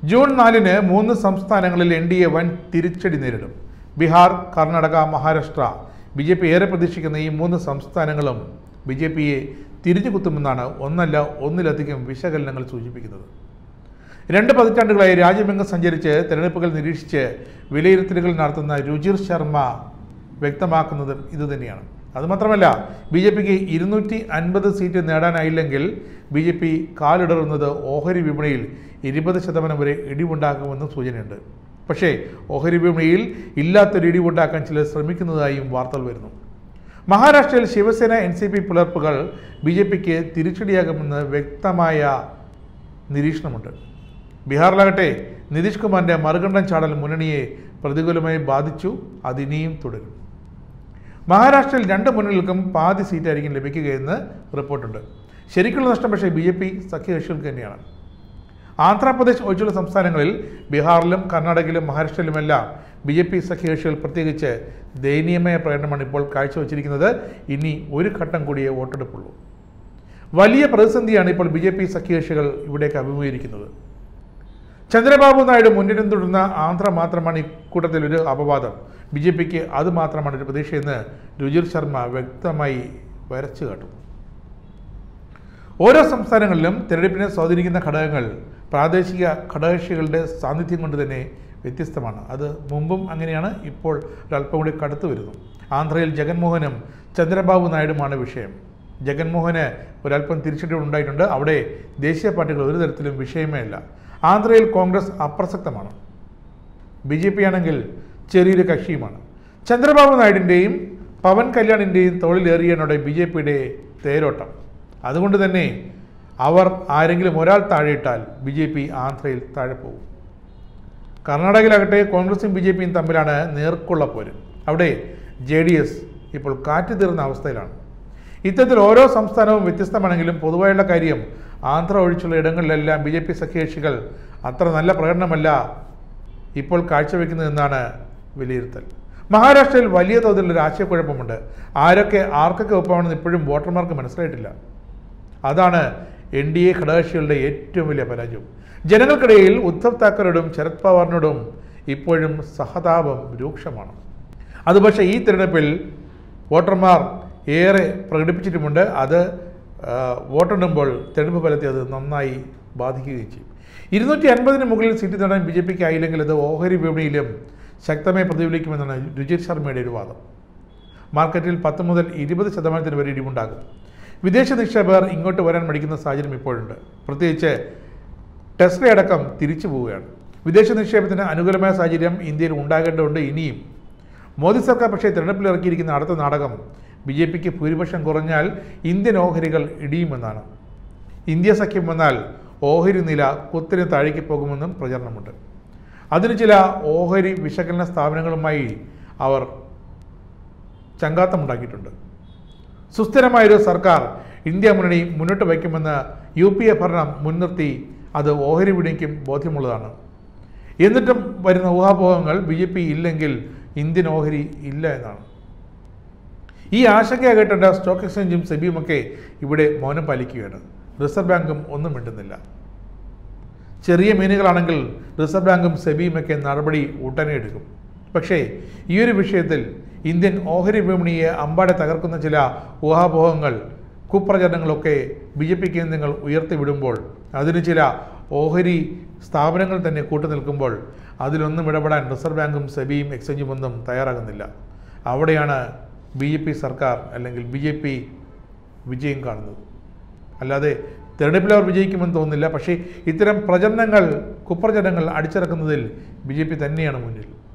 June നാലിന് മൂന്ന് സംസ്ഥാനങ്ങളിൽ എൻ ഡി എ വൻ തിരിച്ചടി നേരിടും Bihar Karnataka Maharashtra B J P ഏറെ പ്രതീക്ഷിക്കുന്ന ഈ മൂന്ന് സംസ്ഥാനങ്ങളും ബി ജെ പിയെ തിരിഞ്ഞുകുത്തുമെന്നാണ് ഒന്നല്ല ഒന്നിലധികം വിശകലനങ്ങൾ സൂചിപ്പിക്കുന്നത് രണ്ട് പതിറ്റാണ്ടുകളായി രാജ്യമെങ്ങും സഞ്ചരിച്ച് തെരഞ്ഞെടുപ്പുകൾ നിരീക്ഷിച്ച് വിലയിരുത്തലുകൾ നടത്തുന്ന രുചിർ ശർമ്മ വ്യക്തമാക്കുന്നതും ഇതുതന്നെയാണ് അതുമാത്രമല്ല ബി ജെ പിക്ക് ഇരുന്നൂറ്റി അൻപത് സീറ്റ് നേടാനായില്ലെങ്കിൽ ബി ജെ പി കാലിടറുന്നത് ഓഹരി വിപണിയിൽ ഇരുപത് ശതമാനം വരെ ഇടിവുണ്ടാക്കുമെന്നും സൂചനയുണ്ട് പക്ഷേ ഓഹരി വിപണിയിൽ ഇല്ലാത്തൊരു ഇടിവുണ്ടാക്കാൻ ചിലർ ശ്രമിക്കുന്നതായും വാർത്തകൾ വരുന്നു മഹാരാഷ്ട്രയിൽ ശിവസേന എൻ സി പി പുലർപ്പുകൾ ബി ജെ പിക്ക് തിരിച്ചടിയാകുമെന്ന് വ്യക്തമായ നിരീക്ഷണമുണ്ട് ബീഹാറിലാകട്ടെ നിതീഷ് കുമാറിൻ്റെ മറുകണ്ഠം ചാടൽ മുന്നണിയെ പ്രതികൂലമായി ബാധിച്ചു അതിനിയും തുടരും മഹാരാഷ്ട്രയിൽ രണ്ട് മുന്നണികൾക്കും പാതി സീറ്റായിരിക്കും ലഭിക്കുകയെന്ന് റിപ്പോർട്ടുണ്ട് ശരിക്കുള്ള നഷ്ടം പക്ഷേ ബി ജെ പി സഖ്യകക്ഷികൾക്ക് തന്നെയാണ് ആന്ധ്രാപ്രദേശ് ഒഴിച്ചുള്ള സംസ്ഥാനങ്ങളിൽ ബീഹാറിലും കർണാടകയിലും മഹാരാഷ്ട്രയിലുമെല്ലാം ബി ജെ പി സഖ്യകക്ഷികൾ പ്രത്യേകിച്ച് ദയനീയമായ പ്രകടനമാണ് ഇപ്പോൾ കാഴ്ചവെച്ചിരിക്കുന്നത് ഇനി ഒരു ഘട്ടം കൂടിയേ വോട്ടെടുപ്പുള്ളൂ വലിയ പ്രതിസന്ധിയാണ് ഇപ്പോൾ ബി ജെ പി സഖ്യകക്ഷികൾ ഇവിടേക്ക് അഭിമുഖീകരിക്കുന്നത് ചന്ദ്രബാബു നായിഡു മുന്നിലും തുടർന്ന ആന്ധ്ര മാത്രമാണ് ഇക്കൂട്ടത്തിൽ ഒരു അപവാദം ബി ജെ പിക്ക് അത് മാത്രമാണ് ഒരു പ്രതീക്ഷയെന്ന് രുചിർ ശർമ്മ വ്യക്തമായി വരച്ചു കാട്ടുന്നു ഓരോ സംസ്ഥാനങ്ങളിലും തിരഞ്ഞെടുപ്പിനെ സ്വാധീനിക്കുന്ന ഘടകങ്ങൾ പ്രാദേശിക ഘടകകക്ഷികളുടെ സാന്നിധ്യം കൊണ്ട് തന്നെ വ്യത്യസ്തമാണ് അത് മുമ്പും അങ്ങനെയാണ് ഇപ്പോൾ ഒരല്പം കൂടി കടുത്തു വരുന്നു ആന്ധ്രയിൽ ജഗൻമോഹനും ചന്ദ്രബാബു നായിഡുമാണ് വിഷയം ജഗൻമോഹന് ഒരല്പം തിരിച്ചടി ഉണ്ടായിട്ടുണ്ട് അവിടെ ദേശീയ പാർട്ടികൾ ഒരു തരത്തിലും വിഷയമേ അല്ല ആന്ധ്രയിൽ കോൺഗ്രസ് അപ്രസക്തമാണ് ബി ജെ പി ആണെങ്കിൽ ചെറിയൊരു കക്ഷിയുമാണ് ചന്ദ്രബാബു നായിഡുവിൻ്റെയും പവൻ കല്യാണിൻ്റെയും തോളിലേറിയാനോടെ ബി ജെ പിയുടെ തേരോട്ടം അതുകൊണ്ട് തന്നെ അവർ ആരെങ്കിലും ഒരാൾ താഴെയിട്ടാൽ ബി ജെ പി ആന്ധ്രയിൽ താഴെ പോകും കർണാടകയിലാകട്ടെ കോൺഗ്രസും ബി ജെ പിയും തമ്മിലാണ് നേർക്കുള്ള പോര് അവിടെ ജെ ഡി എസ് ഇപ്പോൾ കാറ്റ് തീർന്ന അവസ്ഥയിലാണ് ഇത്തരത്തിൽ ഓരോ സംസ്ഥാനവും വ്യത്യസ്തമാണെങ്കിലും പൊതുവായുള്ള കാര്യം ആന്ധ്ര ഒഴിച്ചുള്ള ഇടങ്ങളിലെല്ലാം ബി ജെ പി സഖ്യകക്ഷികൾ അത്ര നല്ല പ്രകടനമല്ല ഇപ്പോൾ കാഴ്ചവെക്കുന്നതെന്നാണ് വിലയിരുത്തൽ മഹാരാഷ്ട്രയിൽ വലിയ തോതിലുള്ള ഒരു ആശയക്കുഴപ്പമുണ്ട് ആരൊക്കെ ആർക്കൊക്കെ ഒപ്പമാണെന്ന് ഇപ്പോഴും വോട്ടർമാർക്ക് മനസ്സിലായിട്ടില്ല അതാണ് എൻ ഡി എ ഘടകകക്ഷികളുടെ ഏറ്റവും വലിയ പരാജയം ജനങ്ങൾക്കിടയിൽ ഉദ്ധവ് താക്കറോടും ശരത് പവാറിനോടും ഇപ്പോഴും സഹതാപം രൂക്ഷമാണ് അത് പക്ഷേ ഈ തിരഞ്ഞെടുപ്പിൽ വോട്ടർമാർ ഏറെ പ്രകടിപ്പിച്ചിട്ടുമുണ്ട് അത് ആ, വോട്ടെണ്ണുമ്പോൾ തെരഞ്ഞെടുപ്പ് ഫലത്തെ അത് നന്നായി ബാധിക്കുകയും ചെയ്യും ഇരുന്നൂറ്റി അൻപതിന് മുകളിൽ സീറ്റ് നേടാൻ ബി ജെ പിക്ക് ആയില്ലെങ്കിൽ അത് ഓഹരി വിപണിയിലും ശക്തമായി പ്രതിഫലിക്കുമെന്നാണ് രുചിർ ശർമ്മയുടെ ഒരു വാദം മാർക്കറ്റിൽ പത്ത് മുതൽ ഇരുപത് ശതമാനത്തിന് വരെ ഇടിവുണ്ടാകും വിദേശ നിക്ഷേപകർ ഇങ്ങോട്ട് വരാൻ മടിക്കുന്ന സാഹചര്യം ഇപ്പോഴുണ്ട് പ്രത്യേകിച്ച് ടെസ്ല അടക്കം തിരിച്ചു പോവുകയാണ് വിദേശ നിക്ഷേപത്തിന് അനുകൂലമായ സാഹചര്യം ഇന്ത്യയിൽ ഉണ്ടാകേണ്ടതുണ്ട് ഇനിയും മോദി സർക്കാർ പക്ഷേ തിരഞ്ഞെടുപ്പിൽ ഇറക്കിയിരിക്കുന്ന അടുത്ത നാടകം ബി ജെ പിക്ക് ഭൂരിപക്ഷം കുറഞ്ഞാൽ ഇന്ത്യൻ ഓഹരികൾ ഇടിയുമെന്നാണ് ഇന്ത്യ സഖ്യം വന്നാൽ ഓഹരി നില കുത്തിന് താഴേക്ക് പോകുമെന്നും പ്രചരണമുണ്ട് അതിന് ചില ഓഹരി വിശകലന സ്ഥാപനങ്ങളുമായി അവർ ചങ്കാത്തമുണ്ടാക്കിയിട്ടുണ്ട് സുസ്ഥിരമായൊരു സർക്കാർ ഇന്ത്യ മുന്നണി മുന്നോട്ട് വയ്ക്കുമെന്ന് യു പി എ ഭരണം മുൻനിർത്തി അത് ഓഹരി വിപണിക്കും ബോധ്യമുള്ളതാണ് എന്നിട്ടും വരുന്ന ഊഹാപോഹങ്ങൾ ബി ജെ പി ഇല്ലെങ്കിൽ ഇന്ത്യൻ ഓഹരി ഇല്ല എന്നാണ് ഈ ആശങ്ക കേട്ടേണ്ട സ്റ്റോക്ക് എക്സ്ചേഞ്ചും സെബിയുമൊക്കെ ഇവിടെ മൗനം പാലിക്കുകയാണ് റിസർവ് ബാങ്കും ഒന്നും മിണ്ടുന്നില്ല ചെറിയ മീനുകളാണെങ്കിൽ റിസർവ് ബാങ്കും സെബിയുമൊക്കെ നടപടി ഉടനെ എടുക്കും പക്ഷേ ഈ ഒരു വിഷയത്തിൽ ഇന്ത്യൻ ഓഹരി വിപണിയെ അമ്പാടെ തകർക്കുന്ന ചില ഊഹാപോഹങ്ങൾ കുപ്രചരണങ്ങളൊക്കെ ബി ജെ പി കേന്ദ്രങ്ങൾ ഉയർത്തിവിടുമ്പോൾ അതിന് ചില ഓഹരി സ്ഥാപനങ്ങൾ തന്നെ കൂട്ടുനിൽക്കുമ്പോൾ അതിലൊന്നും ഇടപെടാൻ റിസർവ് ബാങ്കും സെബിയും എക്സ്ചേഞ്ചും ഒന്നും തയ്യാറാകുന്നില്ല അവിടെയാണ് ബി ജെ പി സർക്കാർ അല്ലെങ്കിൽ ബി ജെ പി വിജയം കാണുന്നത് അല്ലാതെ തെരഞ്ഞെടുപ്പിൽ അവർ വിജയിക്കുമെന്ന് തോന്നുന്നില്ല പക്ഷേ ഇത്തരം പ്രചരണങ്ങൾ കുപ്രചരണങ്ങൾ അടിച്ചിറക്കുന്നതിൽ ബി ജെ പി തന്നെയാണ് മുന്നിൽ